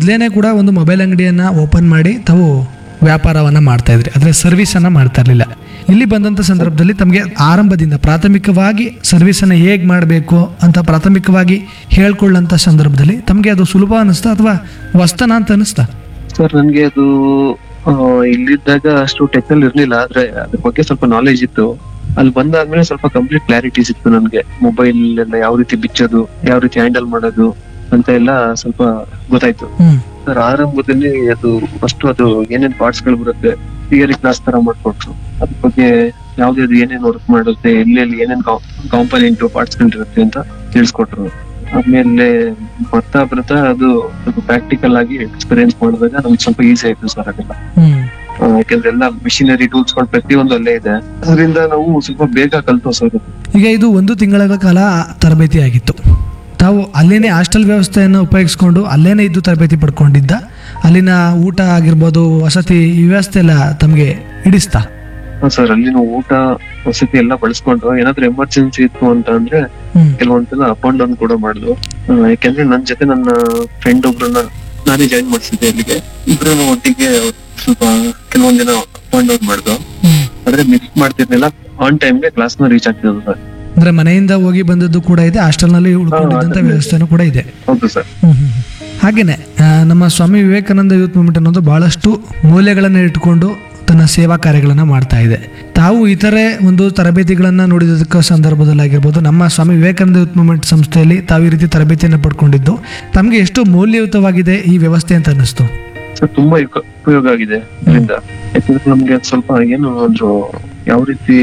ಮೊದಲೇನೆ ಕೂಡ ಒಂದು mobile ಅಂಗಡಿಯನ್ನ open ಮಾಡಿ ತಾವು ವ್ಯಾಪಾರವನ್ನ ಮಾಡ್ತಾ ಇದ್ರಿ ಆದರೆ ಸರ್ವಿಸನ್ನು ಮಾಡ್ತಾ ಇರಲಿಲ್ಲ ಇಲ್ಲಿ ಬಂದಂಥ ಸಂದರ್ಭದಲ್ಲಿ ತಮಗೆ ಆರಂಭದಿಂದ ಪ್ರಾಥಮಿಕವಾಗಿ ಸರ್ವಿಸನ್ನು ಹೇಗೆ ಮಾಡಬೇಕು ಅಂತ ಪ್ರಾಥಮಿಕವಾಗಿ ಹೇಳ್ಕೊಳ್ಳೋಂಥ ಸಂದರ್ಭದಲ್ಲಿ ತಮಗೆ ಅದು ಸುಲಭ ಅನ್ನಿಸ್ತಾ ಅಥವಾ ವಸ್ತನ ಅಂತ ಅನ್ನಿಸ್ತಾ ಸರ್ ನನ್ಗೆ ಅದು ಆ, ಇಲ್ಲಿದ್ದಾಗ ಅಷ್ಟು ಟೆಕ್ನಲ್ ಇರ್ಲಿಲ್ಲ ಆದ್ರೆ ಅದ್ರ ಬಗ್ಗೆ ಸ್ವಲ್ಪ ನಾಲೆಜ್ ಇತ್ತು ಅಲ್ಲಿ ಬಂದಾದ್ಮೇಲೆ ಸ್ವಲ್ಪ ಕಂಪ್ಲೀಟ್ ಕ್ಲಾರಿಟೀಸ್ ಇತ್ತು ನನ್ಗೆ ಮೊಬೈಲ್ ಎಲ್ಲ ಯಾವ ರೀತಿ ಬಿಚ್ಚೋದು ಯಾವ ರೀತಿ ಹ್ಯಾಂಡಲ್ ಮಾಡೋದು ಅಂತ ಎಲ್ಲ ಸ್ವಲ್ಪ ಗೊತ್ತಾಯ್ತು ಹ್ಮ್ ಸರ್ ಆರಂಭದಲ್ಲಿ ಅದು ಫಸ್ಟ್ ಅದು ಏನೇನ್ ಪಾರ್ಟ್ಸ್ ಗಳು ಬರುತ್ತೆ ಥಿಯರಿ ಕ್ಲಾಸ್ ತರ ಮಾಡ್ಕೊಟ್ರು ಅದ್ರ ಬಗ್ಗೆ ಯಾವ್ದು ಏನೇನ್ ವರ್ಕ್ ಮಾಡುತ್ತೆ ಎಲ್ಲೆಲ್ಲಿ ಏನೇನ್ ಕಾಂಪನೆಂಟ್ ಪಾರ್ಟ್ಸ್ ಗಳು ಇರುತ್ತೆ ಅಂತ ತಿಳಿಸ್ಕೊಟ್ರು ಆಮೇಲೆ ಬರ್ತಾ ಬರ್ತಾ ಅದು ಸ್ವಲ್ಪ ಪ್ರಾಕ್ಟಿಕಲ್ ಆಗಿ ಎಕ್ಸ್ಪೀರಿಯನ್ಸ್ ಮಾಡಿದಾಗ ನಮ್ಗೆ ಸ್ವಲ್ಪ ಈಸಿ ಆಯ್ತು ಸರ್ ಅದೆಲ್ಲ ಹ್ಮ್ ಆ, ಯಾಕಂದ್ರೆ ಎಲ್ಲ ಮಿಷಿನರಿ ಟೂಲ್ಸ್ ಗಳು ಪ್ರತಿಯೊಂದು ಅಲ್ಲೇ ಇದೆ ಅದರಿಂದ ನಾವು ಸ್ವಲ್ಪ ಬೇಗ ಕಲ್ತು ಸರ್ ಈಗ ಇದು ಒಂದು ತಿಂಗಳ ಕಾಲ ತರಬೇತಿ ಆಗಿತ್ತು ತಾವು ಅಲ್ಲೇನೆ ಹಾಸ್ಟೆಲ್ ವ್ಯವಸ್ಥೆಯನ್ನು ಉಪಯೋಗಿಸ್ಕೊಂಡು ಅಲ್ಲೇನೆ ಇದ್ದು ತರಬೇತಿ ಪಡ್ಕೊಂಡಿದ್ದ ಅಲ್ಲಿನ ಊಟ ಆಗಿರ್ಬೋದು ವಸತಿ ಈ ವ್ಯವಸ್ಥೆ ಎಲ್ಲ ತಮಗೆ ಹಿಡಿಸ್ತಾ ಸರ್ ಅಲ್ಲಿನ ಊಟ ವಸತಿ ಎಲ್ಲ ಬಳಸ್ಕೊಂಡು ಏನಾದ್ರೂ ಎಮರ್ಜೆನ್ಸಿ ಇತ್ತು ಅಂತ ಅಂದ್ರೆ ಹ್ಮ್ ಕೆಲವೊಂದ್ಸಲ ಅಪ್ ಅಂಡ್ ಡೌನ್ ಕೂಡ ಮಾಡುದು ಆ, ಯಾಕಂದ್ರೆ ನನ್ ಜೊತೆ ನನ್ನ ಫ್ರೆಂಡ್ ಒಬ್ರನ್ನ ನಾನೇ ಜಾಯಿನ್ ಮಾಡಿಸಿದ್ದೆ ಇಲ್ಲಿಗೆ ಇಬ್ರು ಒಟ್ಟಿಗೆ ಸ್ವಲ್ಪ ಕೆಲವೊಂದ್ ದಿನ ಅಪ್ ಅಂಡ್ ಡೌನ್ ಮಾಡ್ದು ಹ್ಮ್. ಆದ್ರೆ ಮಿಸ್ ಮಾಡ್ತಿರ್ಲಿಲ್ಲ ಆನ್ ಟೈಮ್ಗೆ ಕ್ಲಾಸ್ ನ ರೀಚ್ ಆಗ್ತಿದ್ರು ಸರ್ ಅಂದ್ರೆ ಮನೆಯಿಂದ ಹೋಗಿ ಬಂದದ್ದು ಕೂಡ ಇದೆ ಹಾಸ್ಟೆಲ್ನಲ್ಲಿ ಉಳ್ಕೊಂಡಿದ್ದಂಥ ಅದನ್ನೇ. ವ್ಯವಸ್ಥೆನೂ ಕೂಡ ಇದೆ ಹೌದು ಸರ್ ಹ್ಮ್ ಹ್ಮ್ ಹ್ಮ್. ಹಾಗೇನೆ ಆ, ನಮ್ಮ ಸ್ವಾಮಿ ವಿವೇಕಾನಂದ ಯೂತ್ ಮೂವ್ಮೆಂಟ್ ಅನ್ನೋದು ಬಹಳಷ್ಟು ಮೌಲ್ಯಗಳನ್ನು ಇಟ್ಕೊಂಡು ತನ್ನ ಸೇವಾ ಕಾರ್ಯಗಳನ್ನು ಮಾಡ್ತಾ ಇದೆ ತಾವು ಇತರೆ ಒಂದು ತರಬೇತಿಗಳನ್ನು ನೋಡಿದ್ದಕ್ಕೆ ಸಂದರ್ಭದಲ್ಲಿ ಆಗಿರ್ಬೋದು ನಮ್ಮ ಸ್ವಾಮಿ ವಿವೇಕಾನಂದ ಯೂತ್ ಮೂವ್ಮೆಂಟ್ ಸಂಸ್ಥೆಯಲ್ಲಿ ತಾವು ಈ ರೀತಿ ತರಬೇತಿಯನ್ನು ಪಡ್ಕೊಂಡಿದ್ದು ತಮಗೆ ಎಷ್ಟು ಮೌಲ್ಯಯುತವಾಗಿದೆ ಈ ವ್ಯವಸ್ಥೆ ಅಂತ ಅನ್ನಿಸ್ತು ಸರ್ ತುಂಬಾ ಉಪ- ಉಪಯೋಗ ಆಗಿದೆ ಇದರಿಂದ ಯಾಕಂದ್ರೆ ನಮ್ಗೆ ಅದ್ ಸ್ವಲ್ಪ ಏನು ಅಂದ್ರು ಯಾವ ರೀತಿ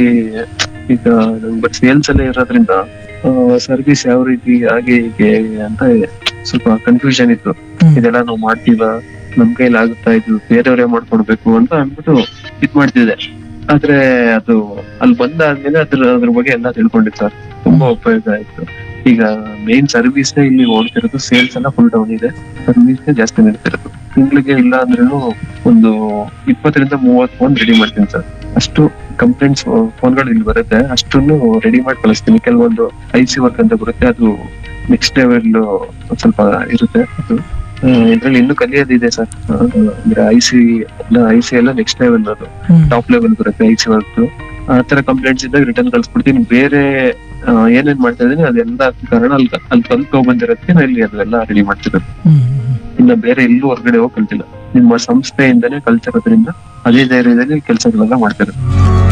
ಈಗ ನಮ್ಗೆ ಸೇಲ್ಸ್ ಎಲ್ಲ ಇರೋದ್ರಿಂದ ಸರ್ವಿಸ್ ಯಾವ ರೀತಿ ಹಾಗೆ ಹೀಗೆ ಅಂತ ಸ್ವಲ್ಪ ಕನ್ಫ್ಯೂಷನ್ ಇತ್ತು ಹ್ಮ್. ಇದೆಲ್ಲ ನಾವು ಮಾಡ್ತೀವ ನಮ್ ಕೈಲಿ ಆಗುತ್ತಾ ಇದು ಬೇರೆಯವರೇ ಮಾಡ್ಕೊಡ್ಬೇಕು ಅಂತ ಅಂದ್ಬಿಟ್ಟು ಇದ್ ಮಾಡ್ತಿದ್ದೆ ಆದ್ರೆ ಅದು ಅಲ್ಲಿ ಬಂದಾದ್ಮೇಲೆ ಅದ್ರ ಅದ್ರ ಬಗ್ಗೆ ಎಲ್ಲ ತಿಳ್ಕೊಂಡಿದ್ದು ಸರ್ ತುಂಬಾ ಉಪಯೋಗ ಆಯ್ತು ಈಗ ಮೇನ್ ಸರ್ವಿಸ್ ಇಲ್ಲಿ ಓಡ್ತಿರೋದು ಸೇಲ್ಸ್ ಎಲ್ಲ ಫುಲ್ ಡೌನ್ ಇದೆ ಸರ್ವಿಸ್ ಜಾಸ್ತಿ ನಡೀತಿರೋದು ತಿಂಗಳಿಗೆ ಇಲ್ಲ ಅಂದ್ರೂ ಒಂದು ಇಪ್ಪತ್ತರಿಂದ ಮೂವತ್ ಫೋನ್ ರೆಡಿ ಮಾಡ್ತೀನಿ ಸರ್ ಅಷ್ಟು ಕಂಪ್ಲೇಂಟ್ಸ್ ಫೋನ್ಗಳು ಇಲ್ಲಿ ಬರುತ್ತೆ ಅಷ್ಟನ್ನು ರೆಡಿ ಮಾಡಿ ಕಳಿಸ್ತೀನಿ ಕೆಲವೊಂದು ಐ ಸಿ ವರ್ಕ್ ಅಂತ ಬರುತ್ತೆ ಅದು ನೆಕ್ಸ್ಟ್ ಲೆವೆಲ್ ಸ್ವಲ್ಪ ಇರುತ್ತೆ ಅದು ಇದ್ರಲ್ಲಿ ಇನ್ನೂ ಕಲಿಯೋದಿದೆ ಸರ್ ಅಂದ್ರೆ ಐ ಸಿ ಎಲ್ಲ ಐ ಸಿ ಎಲ್ಲ ನೆಕ್ಸ್ಟ್ ಲೆವೆಲ್ ಅದು ಹ್ಮ್. ಟಾಪ್ ಲೆವೆಲ್ ಬರುತ್ತೆ ಐ ಸಿ ವರ್ಕ್ ಆ ತರ ಕಂಪ್ಲೇಂಟ್ಸ್ ಇದ್ದಾಗ ರಿಟರ್ನ್ ಕಳ್ಸ್ಬಿಡ್ತೀನಿ ಬೇರೆ ಆ, ಏನೇನ್ ಮಾಡ್ತಾ ಇದೀನಿ ಅದೆಲ್ಲ ಕಾರಣ ಅಲ್ಲಿ ಅಲ್ಲಿ ಕಲ್ತ್ಕೊ ಬಂದಿರೋದಕ್ಕೆ ನಾ ಇಲ್ಲಿ ಅದೆಲ್ಲ ರೆಡಿ ಮಾಡ್ತಿರೋದು ಹ್ಮ್ ಹ್ಮ್ ಇನ್ನ ಬೇರೆ ಎಲ್ಲೂ ಹೊರಗಡೆ ಹೋಗಿ ಕಲ್ತಿಲ್ಲ ನಿಮ್ಮ ಸಂಸ್ಥೆಯಿಂದನೇ ಕಲ್ತಿರೋದ್ರಿಂದ ಅದೇ ಧೈರ್ಯದಲ್ಲಿ ಕೆಲಸಗಳೆಲ್ಲ ಮಾಡ್ತಿರೋದು